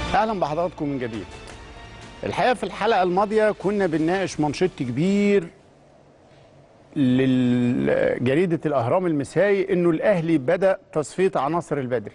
اهلا بحضراتكم من جديد الحقيقه في الحلقه الماضيه كنا بنناقش منشط كبير لجريده الاهرام المسائي انه الاهلي بدا تصفيه عناصر البدري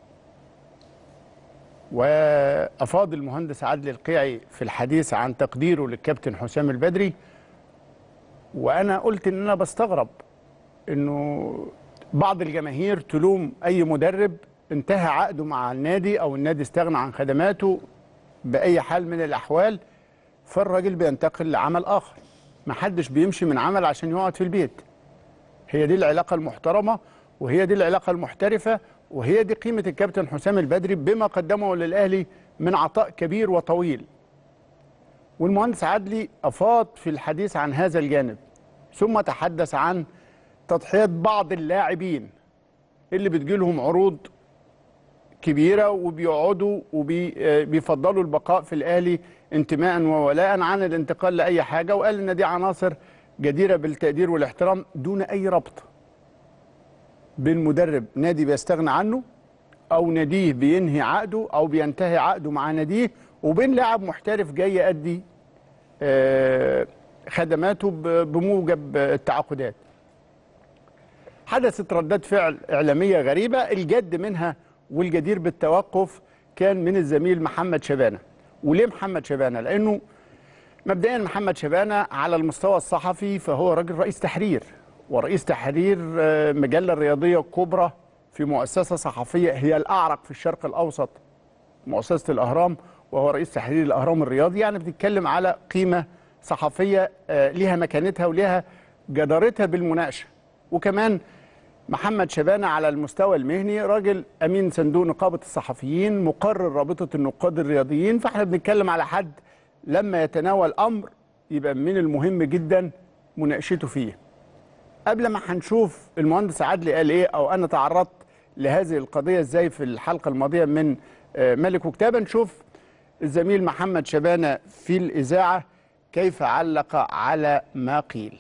وافاض المهندس عادل القيعي في الحديث عن تقديره للكابتن حسام البدري وانا قلت ان انا بستغرب انه بعض الجماهير تلوم اي مدرب انتهى عقده مع النادي او النادي استغنى عن خدماته باي حال من الاحوال فالراجل بينتقل لعمل اخر محدش بيمشي من عمل عشان يقعد في البيت هي دي العلاقه المحترمه وهي دي العلاقه المحترفه وهي دي قيمه الكابتن حسام البدري بما قدمه للاهلي من عطاء كبير وطويل والمهندس عدلي افاض في الحديث عن هذا الجانب ثم تحدث عن تضحيات بعض اللاعبين اللي بتجيلهم عروض كبيره وبيقعدوا وبيفضلوا البقاء في الاهلي انتماء وولاء عن الانتقال لاي حاجه وقال ان دي عناصر جديره بالتقدير والاحترام دون اي ربط بين مدرب نادي بيستغنى عنه او ناديه بينهي عقده او بينتهي عقده مع ناديه وبين لاعب محترف جاي يأدي خدماته بموجب التعاقدات حدثت ردات فعل إعلامية غريبة الجد منها والجدير بالتوقف كان من الزميل محمد شبانة وليه محمد شبانة لأنه مبدئيا محمد شبانة على المستوى الصحفي فهو راجل رئيس تحرير ورئيس تحرير مجلة رياضية كبرى في مؤسسة صحفية هي الأعرق في الشرق الأوسط مؤسسة الأهرام وهو رئيس تحرير الأهرام الرياضي يعني بتتكلم على قيمة صحفية ليها مكانتها وليها جدارتها بالمناقشة وكمان محمد شبانة على المستوى المهني راجل أمين صندوق نقابة الصحفيين مقرر رابطة النقاد الرياضيين فاحنا بنتكلم على حد لما يتناول أمر يبقى من المهم جدا مناقشته فيه قبل ما هنشوف المهندس عدلي قال ايه او انا تعرضت لهذه القضيه ازاي في الحلقه الماضيه من ملك وكتابه نشوف الزميل محمد شبانه في الاذاعه كيف علق على ما قيل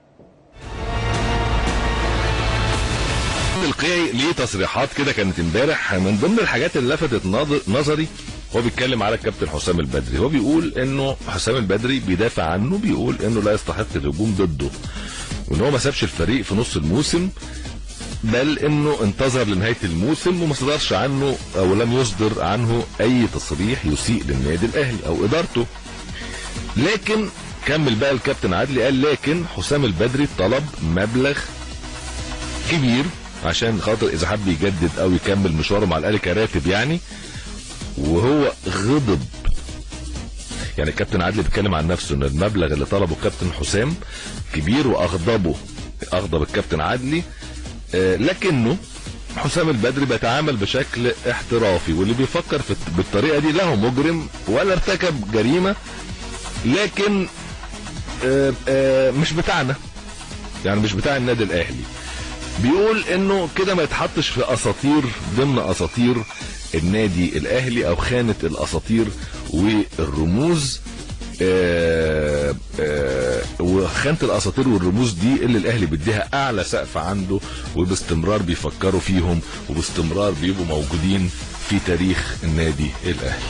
القيعي ليه تصريحات كده كانت امبارح من ضمن الحاجات اللي لفتت نظري هو بيتكلم على الكابتن حسام البدري هو بيقول انه حسام البدري بيدافع عنه بيقول انه لا يستحق الهجوم ضده وان هو ما سابش الفريق في نص الموسم بل انه انتظر لنهايه الموسم وما صدرش عنه او لم يصدر عنه اي تصريح يسيء للنادي الاهلي او ادارته لكن كمل بقى الكابتن عدلي قال لكن حسام البدري طلب مبلغ كبير عشان خاطر اذا حب يجدد او يكمل مشواره مع الاهلي كراتب يعني وهو غضب يعني الكابتن عادل بيتكلم عن نفسه ان المبلغ اللي طلبه الكابتن حسام كبير واغضبه اغضب الكابتن عدلي آه لكنه حسام البدري بيتعامل بشكل احترافي واللي بيفكر في بالطريقه دي لا هو مجرم ولا ارتكب جريمه لكن آه آه مش بتاعنا يعني مش بتاع النادي الاهلي بيقول انه كده ما يتحطش في اساطير ضمن اساطير النادي الاهلي او خانه الاساطير والرموز آآ آآ وخانه الاساطير والرموز دي اللي الاهلي بيديها اعلى سقف عنده وباستمرار بيفكروا فيهم وباستمرار بيبقوا موجودين في تاريخ النادي الاهلي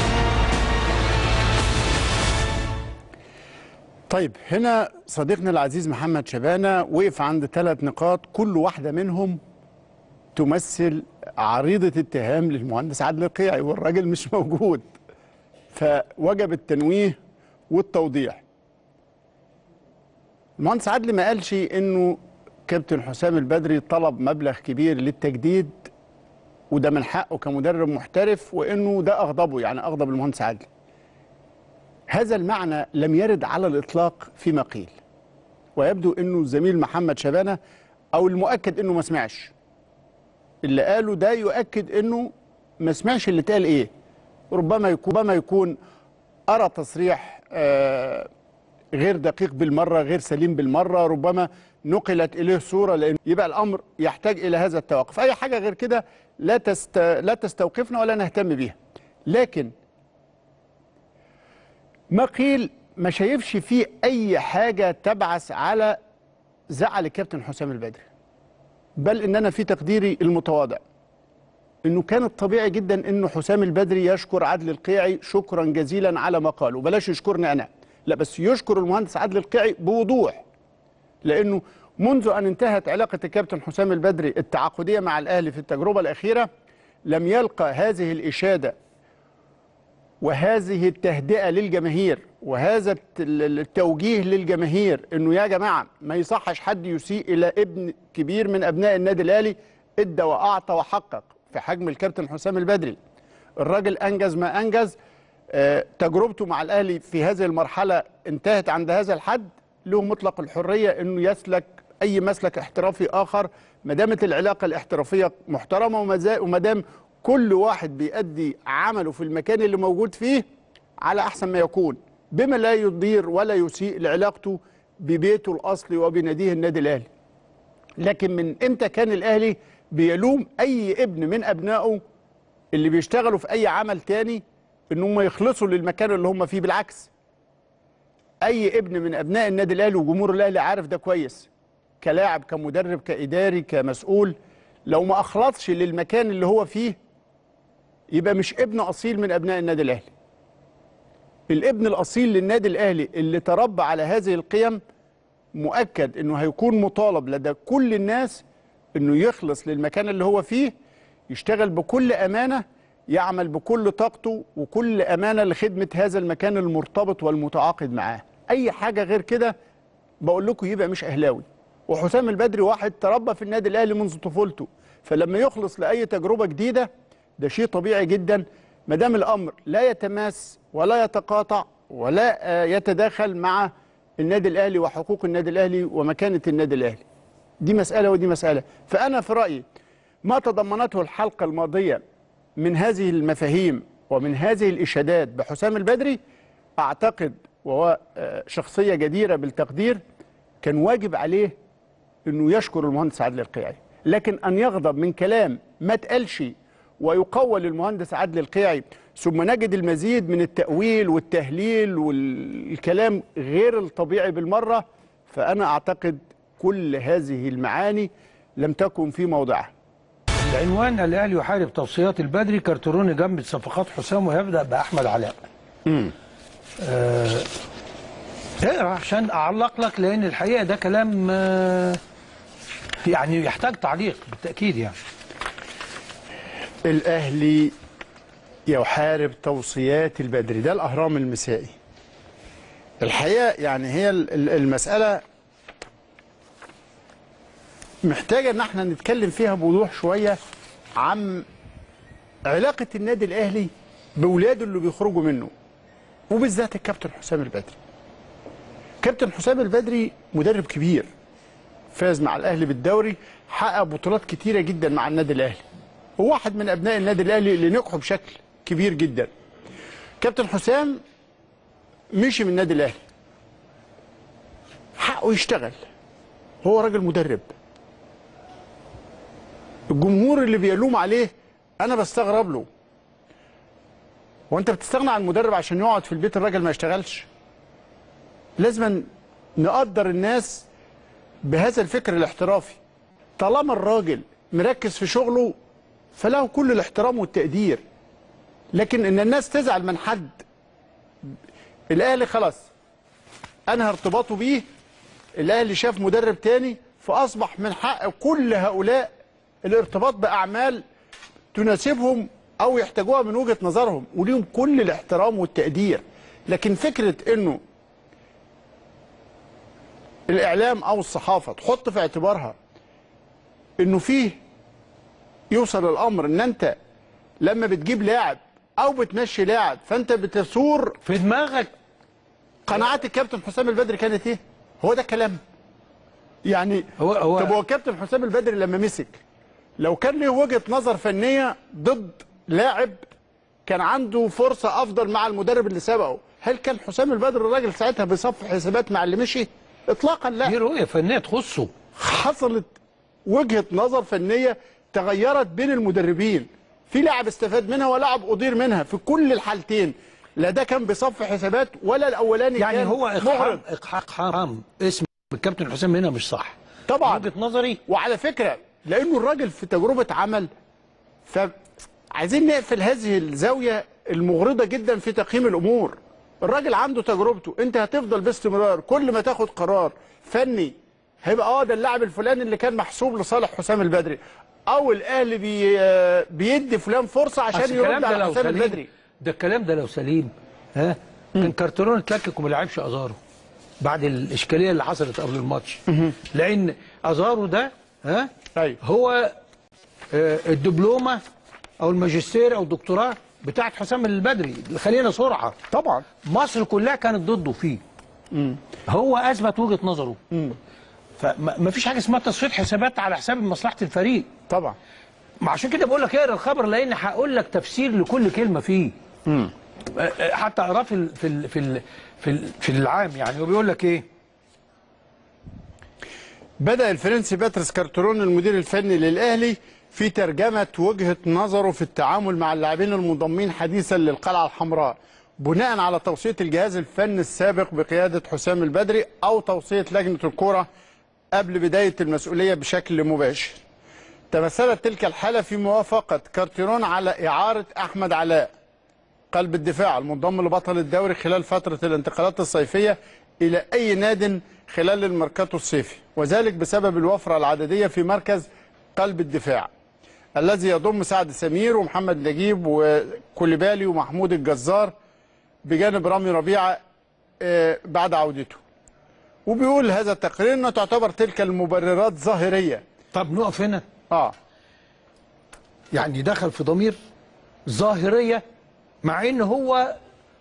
طيب هنا صديقنا العزيز محمد شبانة وقف عند ثلاث نقاط كل واحدة منهم تمثل عريضة اتهام للمهندس عادل القيعي والراجل مش موجود فوجب التنويه والتوضيح المهندس عادل ما قالش انه كابتن حسام البدري طلب مبلغ كبير للتجديد وده من حقه كمدرب محترف وانه ده اغضبه يعني اغضب المهندس عادل هذا المعنى لم يرد على الإطلاق فيما قيل ويبدو أنه الزميل محمد شبانة أو المؤكد أنه ما سمعش اللي قاله ده يؤكد أنه ما سمعش اللي اتقال إيه ربما يكون ربما يكون أرى تصريح آه غير دقيق بالمرة غير سليم بالمرة ربما نقلت إليه صورة لأن يبقى الأمر يحتاج إلى هذا التوقف أي حاجة غير كده لا, تست... لا تستوقفنا ولا نهتم بيها لكن ما قيل ما شايفش فيه اي حاجه تبعث على زعل الكابتن حسام البدري بل ان انا في تقديري المتواضع انه كان الطبيعي جدا انه حسام البدري يشكر عدلي القيعي شكرا جزيلا على ما قاله بلاش يشكرني انا لا بس يشكر المهندس عدلي القيعي بوضوح لانه منذ ان انتهت علاقه الكابتن حسام البدري التعاقديه مع الاهلي في التجربه الاخيره لم يلقى هذه الاشاده وهذه التهدئه للجماهير وهذا الت- التوجيه للجماهير انه يا جماعه ما يصحش حد يسيء الى ابن كبير من ابناء النادي الاهلي ادى واعطى وحقق في حجم الكابتن حسام البدري الراجل انجز ما انجز آه، تجربته مع الاهلي في هذه المرحله انتهت عند هذا الحد له مطلق الحريه انه يسلك اي مسلك احترافي اخر ما دامت العلاقه الاحترافيه محترمه وما- وما دام كل واحد بيأدي عمله في المكان اللي موجود فيه على احسن ما يكون بما لا يضير ولا يسيء لعلاقته ببيته الاصلي وبناديه النادي الاهلي لكن من امتى كان الاهلي بيلوم اي ابن من ابنائه اللي بيشتغلوا في اي عمل تاني ان هم يخلصوا للمكان اللي هم فيه بالعكس اي ابن من ابناء النادي الاهلي وجمهور الاهلي عارف ده كويس كلاعب كمدرب كاداري كمسؤول لو ما اخلصش للمكان اللي هو فيه يبقى مش ابن اصيل من ابناء النادي الاهلي الابن الاصيل للنادي الاهلي اللي تربى على هذه القيم مؤكد انه هيكون مطالب لدى كل الناس انه يخلص للمكان اللي هو فيه يشتغل بكل امانه يعمل بكل طاقته وكل امانه لخدمه هذا المكان المرتبط والمتعاقد معاه اي حاجه غير كده بقول لكم يبقى مش اهلاوي وحسام البدري واحد تربى في النادي الاهلي منذ طفولته فلما يخلص لاي تجربه جديده ده شيء طبيعي جدا ما دام الامر لا يتماس ولا يتقاطع ولا آه، يتداخل مع النادي الاهلي وحقوق النادي الاهلي ومكانه النادي الاهلي دي مساله ودي مساله فانا في رايي ما تضمنته الحلقه الماضيه من هذه المفاهيم ومن هذه الاشادات بحسام البدري اعتقد وهو آه، شخصيه جديره بالتقدير كان واجب عليه انه يشكر المهندس عادل القيعي لكن ان يغضب من كلام ما اتقالش ويقول المهندس عادل القيعي ثم نجد المزيد من التأويل والتهليل والكلام غير الطبيعي بالمرة فأنا أعتقد كل هذه المعاني لم تكن في موضعها العنوان الاهلي يحارب توصيات البدري كارتروني جنب صفقات حسام ويبدا باحمد علاء آه اقرا عشان اعلق لك لان الحقيقه ده كلام آه يعني يحتاج تعليق بالتاكيد يعني الأهلي يحارب توصيات البدري ده الأهرام المسائي الحقيقة يعني هي ال- ال- المسألة محتاجة ان احنا نتكلم فيها بوضوح شوية عن علاقة النادي الأهلي بولاده اللي بيخرجوا منه وبالذات الكابتن حسام البدري كابتن حسام البدري مدرب كبير فاز مع الأهلي بالدوري حقق بطولات كتيرة جدا مع النادي الأهلي هو واحد من أبناء النادي الأهلي اللي نجحوا بشكل كبير جدا كابتن حسام مشي من النادي الأهلي حقه يشتغل هو راجل مدرب الجمهور اللي بيلوم عليه انا بستغرب له هو انت بتستغنى عن المدرب عشان يقعد في البيت الراجل ما يشتغلش لازم نقدر الناس بهذا الفكر الاحترافي طالما الراجل مركز في شغله فله كل الاحترام والتقدير لكن ان الناس تزعل من حد الاهلي خلاص انهى ارتباطه بيه الاهلي شاف مدرب تاني فاصبح من حق كل هؤلاء الارتباط باعمال تناسبهم او يحتاجوها من وجهه نظرهم وليهم كل الاحترام والتقدير لكن فكره انه الاعلام او الصحافه تحط في اعتبارها انه فيه يوصل الامر ان انت لما بتجيب لاعب او بتمشي لاعب فانت بتثور في دماغك قناعات الكابتن حسام البدري كانت ايه؟ هو ده الكلام يعني هو- هو- طب هو الكابتن حسام البدري لما مسك لو كان له وجهه نظر فنيه ضد لاعب كان عنده فرصه افضل مع المدرب اللي سبقه هل كان حسام البدري الراجل ساعتها بيصفي حسابات مع اللي مشي؟ اطلاقا لا دي رؤيه فنيه تخصه حصلت وجهه نظر فنيه تغيرت بين المدربين في لاعب استفاد منها ولاعب اضير منها في كل الحالتين لا ده كان بيصفي حسابات ولا الاولاني يعني كان هو مغرض اقحام اقحام اسم الكابتن حسام هنا مش صح طبعا من وجهه نظري وعلى فكره لانه الراجل في تجربه عمل عايزين نقفل هذه الزاويه المغرضه جدا في تقييم الامور الراجل عنده تجربته انت هتفضل باستمرار كل ما تاخد قرار فني هيبقى اه ده اللاعب الفلاني اللي كان محسوب لصالح حسام البدري او الاهلي بي آه، بيدي فلان فرصه بس عشان الكلام يرد ده على لو حسام سليم البدري ده الكلام ده لو سليم ها كان كارترون اتلكك وما لعبش ازارو بعد الاشكاليه اللي حصلت قبل الماتش لان ازارو ده ها أيوة. هو آه، الدبلومه او الماجستير او الدكتوراه بتاعت حسام البدري خلينا سرعه طبعا مصر كلها كانت ضده فيه هو اثبت وجهه نظره فما فيش حاجه اسمها تصفيه حسابات على حساب مصلحه الفريق طبعا ما عشان كده بقول لك اقرا الخبر لان هقول لك تفسير لكل كلمه فيه آه، آه، حتى اقراه في ال- في ال- في ال- في ال- في العام يعني هو بيقول لك ايه بدأ الفرنسي باتريس كارترون المدير الفني للأهلي في ترجمة وجهة نظره في التعامل مع اللاعبين المنضمين حديثا للقلعة الحمراء بناء على توصية الجهاز الفني السابق بقيادة حسام البدري أو توصية لجنة الكرة قبل بداية المسؤولية بشكل مباشر تمثلت تلك الحالة في موافقة كارتيرون على إعارة أحمد علاء قلب الدفاع المنضم لبطل الدوري خلال فترة الانتقالات الصيفية إلى أي ناد خلال الميركاتو الصيفي وذلك بسبب الوفرة العددية في مركز قلب الدفاع الذي يضم سعد سمير ومحمد نجيب وكوليبالي ومحمود الجزار بجانب رامي ربيعة آه، بعد عودته وبيقول هذا التقرير أنه تعتبر تلك المبررات ظاهرية طب نقف هنا آه يعني دخل في ضمير ظاهريه مع ان هو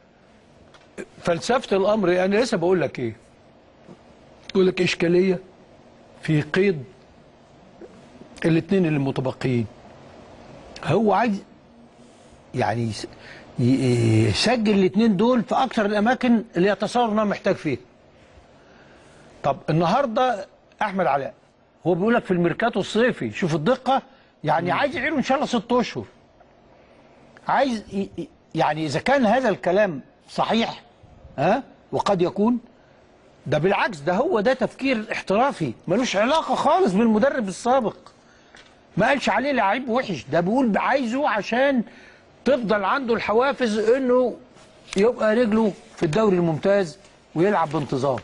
فلسفه الامر انا لسه بقول لك ايه بقول لك اشكاليه في قيد الاثنين اللي متبقيين هو عايز يعني يس- ي- يسجل الاثنين دول في اكثر الاماكن اللي يتصور انه محتاج فيها طب النهارده احمد علاء هو بيقول لك في الميركاتو الصيفي شوف الدقه يعني عايز يعينه ان شاء الله ست اشهر عايز ي- ي- يعني اذا كان هذا الكلام صحيح ها وقد يكون ده بالعكس ده هو ده تفكير احترافي ملوش علاقه خالص بالمدرب السابق ما قالش عليه لعيب وحش ده بيقول عايزه عشان تفضل عنده الحوافز انه يبقى رجله في الدوري الممتاز ويلعب بانتظام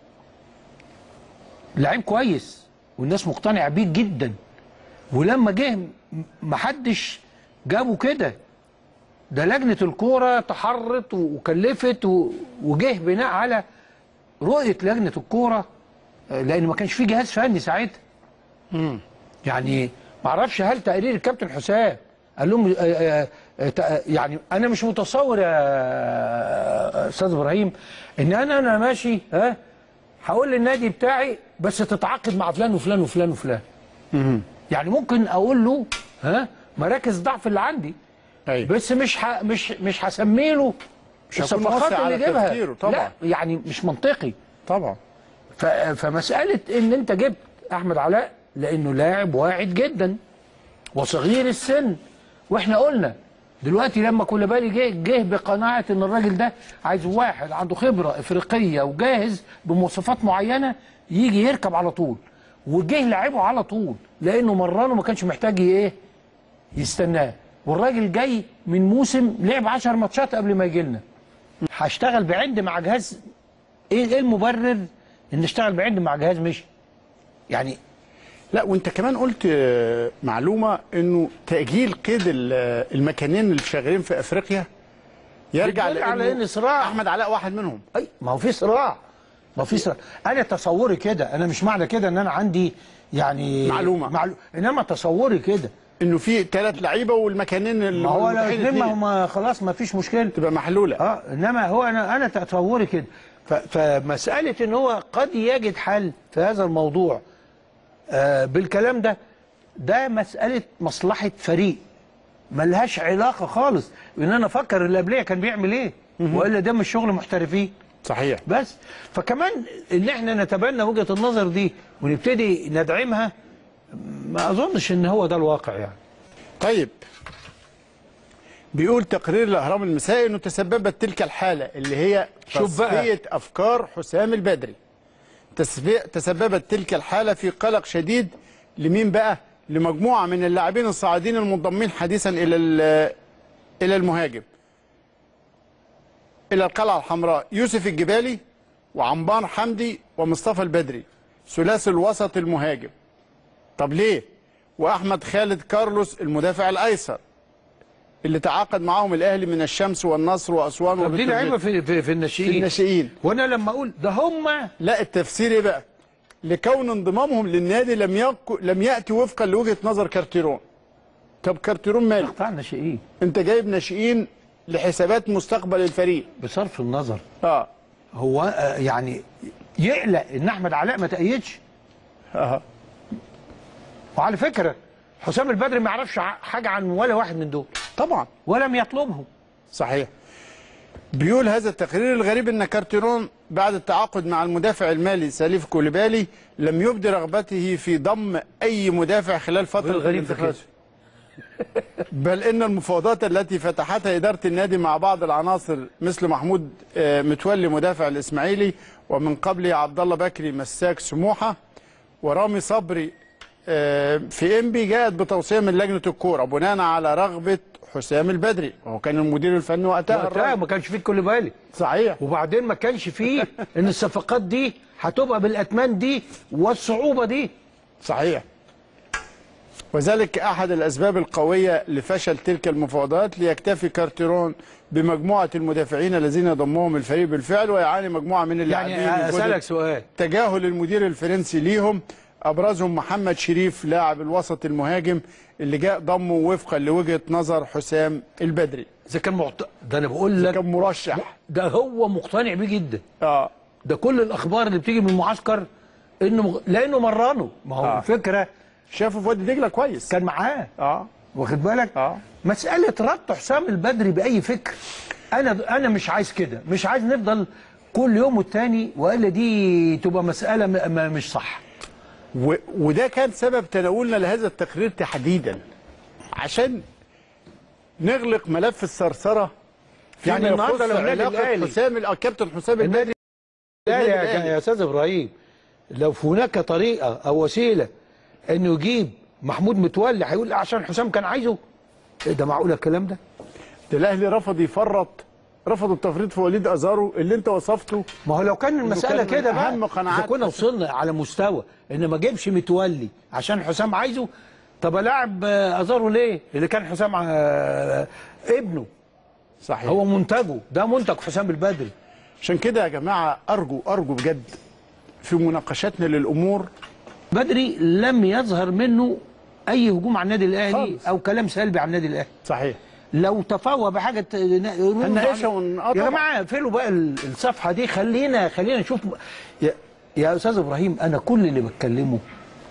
لعيب كويس والناس مقتنعه بيه جدا ولما جه م- محدش جابه كده ده لجنه الكوره تحرت وكلفت و- وجه بناء على رؤيه لجنه الكوره آه، لان ما كانش في جهاز فني ساعتها يعني ما اعرفش هل تقرير الكابتن حسام قال لهم آه، آه، آه، تق- يعني انا مش متصور يا آه، استاذ ابراهيم ان انا انا ماشي ها هقول للنادي بتاعي بس تتعاقد مع فلان وفلان وفلان وفلان يعني ممكن اقول له ها مراكز ضعف اللي عندي أيوة. بس مش ح... مش مش هسمي له مش هكون الصفقات وافق على اللي جابها تفكيره طبعا. لا يعني مش منطقي طبعا ف... فمساله ان انت جبت احمد علاء لانه لاعب واعد جدا وصغير السن واحنا قلنا دلوقتي لما كوليبالي جه جه بقناعه ان الراجل ده عايز واحد عنده خبره افريقيه وجاهز بمواصفات معينه يجي يركب على طول وجه لعبه على طول لانه مرانه ما كانش محتاج ايه يستناه والراجل جاي من موسم لعب 10 ماتشات قبل ما يجي لنا هشتغل بعند مع جهاز ايه ايه المبرر ان اشتغل بعند مع جهاز مشي يعني لا وانت كمان قلت آه، معلومه انه تاجيل قيد ال- آه، المكانين اللي شغالين في افريقيا يرجع بتدل على لانه ان صراع احمد علاء واحد منهم اي ما هو في صراع ما هو في صراع انا تصوري كده انا مش معنى كده ان انا عندي يعني معلومة. معلو... انما تصوري كده انه في ثلاث لعيبه والمكانين اللي ما هو لو متاحين اتنين ما اتنين هم خلاص ما فيش مشكله تبقى محلوله اه انما هو انا انا تصوري كده ف... فمساله ان هو قد يجد حل في هذا الموضوع آه بالكلام ده ده مساله مصلحه فريق ملهاش علاقه خالص ان انا افكر اللي قبليه كان بيعمل ايه والا ده مش شغل محترفين صحيح بس فكمان ان احنا نتبنى وجهه النظر دي ونبتدي ندعمها ما اظنش ان هو ده الواقع يعني طيب بيقول تقرير الاهرام المسائي انه تسببت تلك الحاله اللي هي شوف بقى. تصفيه افكار حسام البدري تسبي- تسببت تلك الحاله في قلق شديد لمين بقى لمجموعه من اللاعبين الصاعدين المنضمين حديثا الى ال- الى المهاجم الى القلعه الحمراء يوسف الجبالي وعمبار حمدي ومصطفى البدري ثلاثي الوسط المهاجم طب ليه واحمد خالد كارلوس المدافع الايسر اللي تعاقد معاهم الاهلي من الشمس والنصر واسوان طب دي وبتروجيت. لعيبه في في, في في الناشئين الناشئين وانا لما اقول ده هم لا التفسير ايه بقى لكون انضمامهم للنادي لم يك... لم ياتي وفقا لوجهه نظر كارتيرون طب كارتيرون ماله قطاع الناشئين انت جايب ناشئين لحسابات مستقبل الفريق بصرف النظر اه هو آه، يعني يقلق ان احمد علاء ما تأيدش اه وعلى فكره حسام البدري ما يعرفش ع- حاجه عن ولا واحد من دول طبعا ولم يطلبهم صحيح بيقول هذا التقرير الغريب ان كارتيرون بعد التعاقد مع المدافع المالي سليف كوليبالي لم يبدي رغبته في ضم اي مدافع خلال فتره والغريب في الانتقال بل ان المفاوضات التي فتحتها اداره النادي مع بعض العناصر مثل محمود آه، متولي مدافع الاسماعيلي ومن قبله عبد الله بكري مساك سموحه ورامي صبري آه، في انبي جاءت بتوصيه من لجنه الكوره بناء على رغبه حسام البدري وهو كان المدير الفني وقتها وقتها الراجل. ما كانش فيه كل بالي صحيح وبعدين ما كانش فيه ان الصفقات دي هتبقى بالاتمان دي والصعوبه دي صحيح وذلك أحد الأسباب القوية لفشل تلك المفاوضات ليكتفي كارتيرون بمجموعة المدافعين الذين ضمهم الفريق بالفعل ويعاني مجموعة من اللاعبين يعني اسالك الجدد سؤال تجاهل المدير الفرنسي ليهم أبرزهم محمد شريف لاعب الوسط المهاجم اللي جاء ضمه وفقا لوجهة نظر حسام البدري اذا كان معت... ده انا بقول لك كان مرشح ده هو مقتنع بيه جدا اه ده كل الاخبار اللي بتيجي من المعسكر انه مغ... لانه مرنه ما هو آه. الفكره شافه في وادي دجلة كويس كان معاه اه واخد بالك اه مساله ربط حسام البدري باي فكر انا انا مش عايز كده مش عايز نفضل كل يوم والتاني والا دي تبقى مساله م... م... مش صح و... وده كان سبب تناولنا لهذا التقرير تحديدا عشان نغلق ملف الثرثره فيما يعني النهارده يخص لو النادي علاقة الأهلي- حسام ال- الكابتن حسام البدري النادي لا النادي يا, الأهلي. يا استاذ ابراهيم لو هناك طريقه او وسيله انه يجيب محمود متولي هيقول عشان حسام كان عايزه إيه ده معقول الكلام ده ده الاهلي رفض يفرط رفض التفريط في وليد ازارو اللي انت وصفته ما هو لو كان المساله كان من كده بقى أهم قناعات اذا كنا وصلنا على مستوى ان ما جيبش متولي عشان حسام عايزه طب الاعب آه، ازارو ليه اللي كان حسام آه، ابنه صحيح هو منتجه ده منتج حسام البدري عشان كده يا جماعه ارجو ارجو بجد في مناقشاتنا للامور بدري لم يظهر منه اي هجوم على النادي الاهلي خالص. او كلام سلبي على النادي الاهلي صحيح لو تفوه بحاجه ت- ن- هنناقشها ون- آه يا طبعا. جماعه اقفلوا بقى ال- الصفحه دي خلينا خلينا نشوف يا, يا استاذ ابراهيم انا كل اللي بتكلمه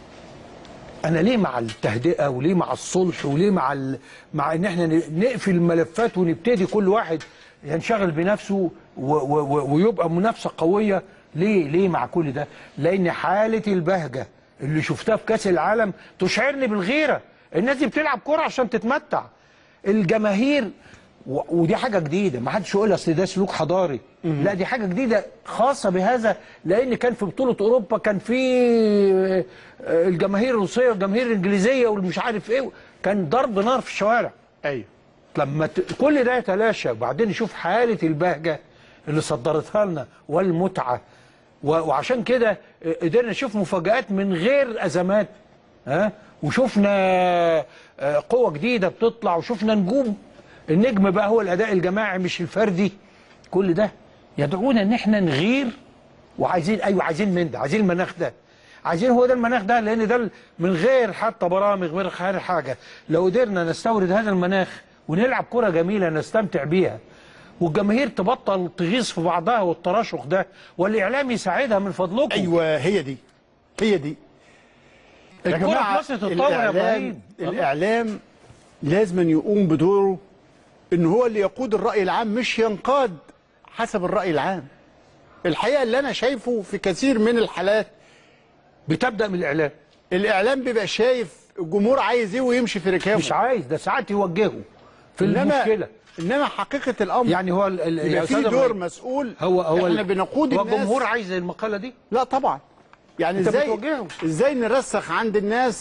انا ليه مع التهدئه وليه مع الصلح وليه مع ال... مع ان احنا ن- نقفل الملفات ونبتدي كل واحد ينشغل بنفسه و... و... و... ويبقى منافسه قويه ليه ليه مع كل ده لان حاله البهجه اللي شفتها في كاس العالم تشعرني بالغيره الناس دي بتلعب كوره عشان تتمتع الجماهير و- ودي حاجه جديده ما حدش يقول اصل ده سلوك حضاري لا دي حاجه جديده خاصه بهذا لان كان في بطوله اوروبا كان في آه، آه، الجماهير الروسيه والجماهير الانجليزيه والمش عارف ايه كان ضرب نار في الشوارع ايوه لما ت... كل ده يتلاشى وبعدين نشوف حاله البهجه اللي صدرتها لنا والمتعه و... وعشان كده قدرنا نشوف مفاجآت من غير ازمات ها وشفنا آه، قوه جديده بتطلع وشفنا نجوم النجم بقى هو الاداء الجماعي مش الفردي كل ده يدعونا ان احنا نغير وعايزين ايوه عايزين من ده عايزين المناخ ده عايزين هو ده المناخ ده لان ده من غير حتى برامج غير غير حاجه لو قدرنا نستورد هذا المناخ ونلعب كره جميله نستمتع بيها والجماهير تبطل تغيظ في بعضها والتراشق ده والاعلام يساعدها من فضلكم ايوه هي دي هي دي يا الكره جماعة في مصر تتطور يا ابراهيم الإعلام لازم أن يقوم بدوره إن هو اللي يقود الرأي العام مش ينقاد حسب الرأي العام الحقيقة اللي أنا شايفه في كثير من الحالات بتبدا من الاعلام الإعلام بيبقى شايف الجمهور عايز إيه ويمشي في ركابه مش عايز ده ساعات يوجهه في إنما المشكله إنما حقيقة الأمر يعني هو ال- ال- يا يبقى أستاذ في دور إبراهيم، مسؤول هو هو احنا ال- بنقود هو الناس الجمهور عايز المقاله دي لا طبعا يعني أنت ازاي بتوجهه. ازاي نرسخ عند الناس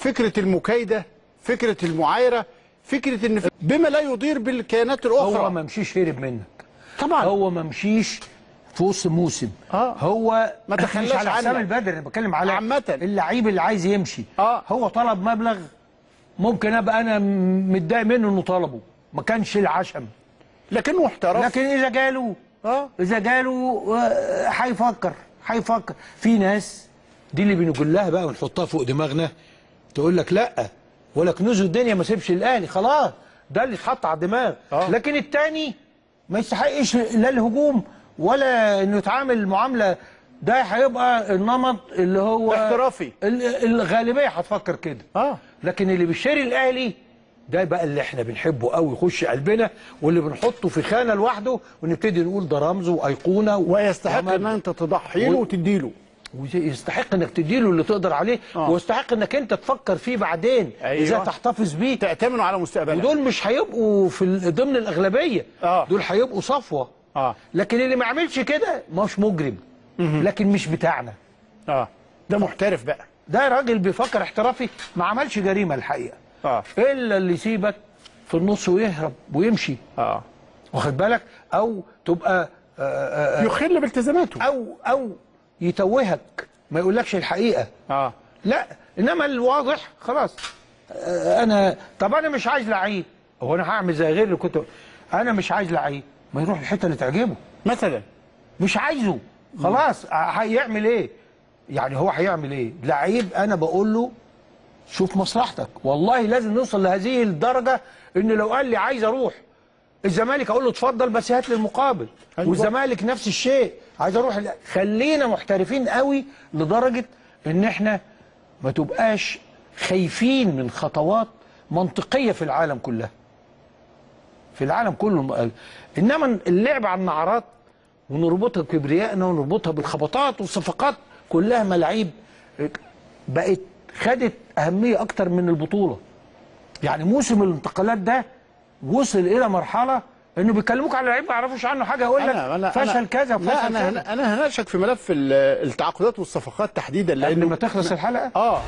فكره المكايده فكره المعايره فكره ان في- بما لا يضير بالكيانات هو الاخرى ما مشيش هرب منك طبعا هو ما مشيش في وسط موسم آه. هو ما تخلاش مش على حسام عنك. البدر انا بتكلم على عامة. اللعيب اللي عايز يمشي آه. هو طلب مبلغ ممكن ابقى انا م- متضايق منه انه طلبه ما كانش العشم لكنه احترف لكن اذا جاله اه اذا جاله آه، هيفكر هيفكر في ناس دي اللي بنقول لها بقى ونحطها فوق دماغنا تقول لك لا ولا كنوز الدنيا ما سيبش الاهلي خلاص ده اللي اتحط على الدماغ آه. لكن التاني ما يستحقش لا الهجوم ولا انه يتعامل معامله ده هيبقى النمط اللي هو احترافي. ال- الغالبيه هتفكر كده اه لكن اللي بيشتري الاهلي ده بقى اللي احنا بنحبه قوي يخش قلبنا واللي بنحطه في خانه لوحده ونبتدي نقول ده رمز وايقونه ويستحق وعمل- ان انت تضحي له و- وتديله ويستحق انك تديله اللي تقدر عليه آه. ويستحق انك انت تفكر فيه بعدين أيوة. ازاي تحتفظ بيه تأتمنوا على مستقبلك ودول مش هيبقوا في ال- ضمن الاغلبيه آه. دول هيبقوا صفوه اه لكن اللي ما يعملش كده مش مجرم لكن مش بتاعنا اه ده محترف بقى ده راجل بيفكر احترافي ما عملش جريمه الحقيقه اه الا اللي يسيبك في النص ويهرب ويمشي اه واخد بالك او تبقى آه، آه، آه، يخل بالتزاماته او او يتوهك ما يقولكش الحقيقه اه لا انما الواضح خلاص آه، انا طب انا مش عايز لعيب هو انا هعمل زي غير اللي كنت انا مش عايز لعيب ما يروح الحته اللي تعجبه مثلا مش عايزه خلاص ه- هيعمل ايه يعني هو هيعمل ايه لعيب انا بقول له شوف مصلحتك والله لازم نوصل لهذه الدرجه ان لو قال لي عايز اروح الزمالك اقول له اتفضل بس هات لي المقابل أيوة. والزمالك نفس الشيء عايز اروح ال- خلينا محترفين قوي لدرجه ان احنا ما تبقاش خايفين من خطوات منطقيه في العالم كلها في العالم كله انما اللعب على النعرات ونربطها بكبريائنا ونربطها بالخبطات والصفقات كلها ملاعيب بقت خدت اهميه اكتر من البطوله يعني موسم الانتقالات ده وصل الى مرحله انه بيكلموك على لعيب ما يعرفوش عنه حاجه يقول لك فشل كذا لا وفشل انا كذا انا هناقشك في ملف ال- التعاقدات والصفقات تحديدا قبل لانه ما تخلص الحلقه اه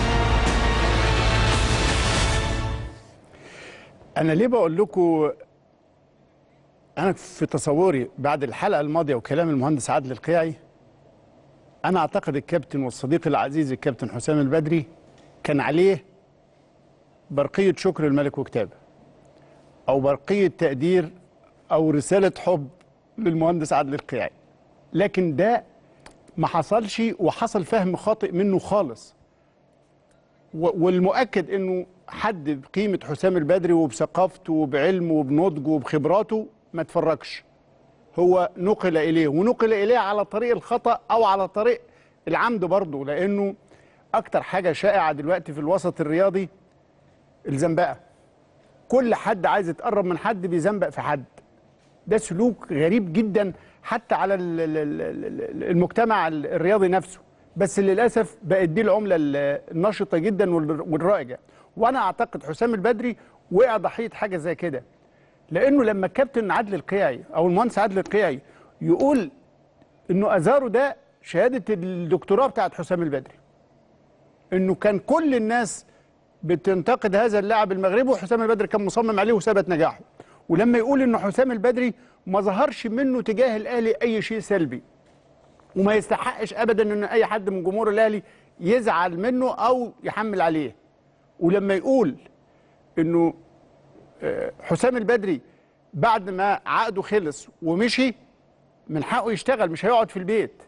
انا ليه بقول لكم انا في تصوري بعد الحلقه الماضيه وكلام المهندس عادل القيعي انا اعتقد الكابتن والصديق العزيز الكابتن حسام البدري كان عليه برقيه شكر الملك وكتابه او برقيه تقدير او رساله حب للمهندس عادل القيعي لكن ده ما حصلش وحصل فهم خاطئ منه خالص و- والمؤكد انه حد بقيمه حسام البدري وبثقافته وبعلمه وبنضجه وبخبراته ما تفرجش هو نقل اليه ونقل اليه على طريق الخطا او على طريق العمد برضه لانه اكتر حاجه شائعه دلوقتي في الوسط الرياضي الزنبقه كل حد عايز يتقرب من حد بيزنبق في حد ده سلوك غريب جدا حتى على ال- ال- ال- ال- المجتمع الرياضي نفسه بس للاسف بقت دي العمله ال- النشطه جدا وال- والرائجه وانا اعتقد حسام البدري وقع ضحيه حاجه زي كده لانه لما الكابتن عادل القيعي او المهندس عادل القيعي يقول انه ازاره ده شهاده الدكتوراه بتاعت حسام البدري انه كان كل الناس بتنتقد هذا اللاعب المغربي وحسام البدري كان مصمم عليه وثبت نجاحه ولما يقول انه حسام البدري ما ظهرش منه تجاه الاهلي اي شيء سلبي وما يستحقش ابدا ان اي حد من جمهور الاهلي يزعل منه او يحمل عليه ولما يقول انه آه، حسام البدري بعد ما عقده خلص ومشي من حقه يشتغل مش هيقعد في البيت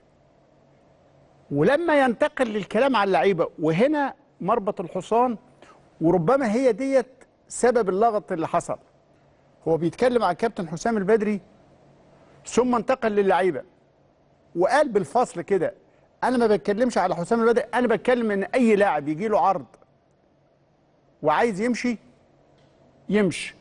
ولما ينتقل للكلام على اللعيبه وهنا مربط الحصان وربما هي ديت سبب اللغط اللي حصل هو بيتكلم عن كابتن حسام البدري ثم انتقل للعيبه وقال بالفصل كده انا ما بتكلمش على حسام البدري انا بتكلم ان اي لاعب يجي له عرض وعايز يمشي يمشي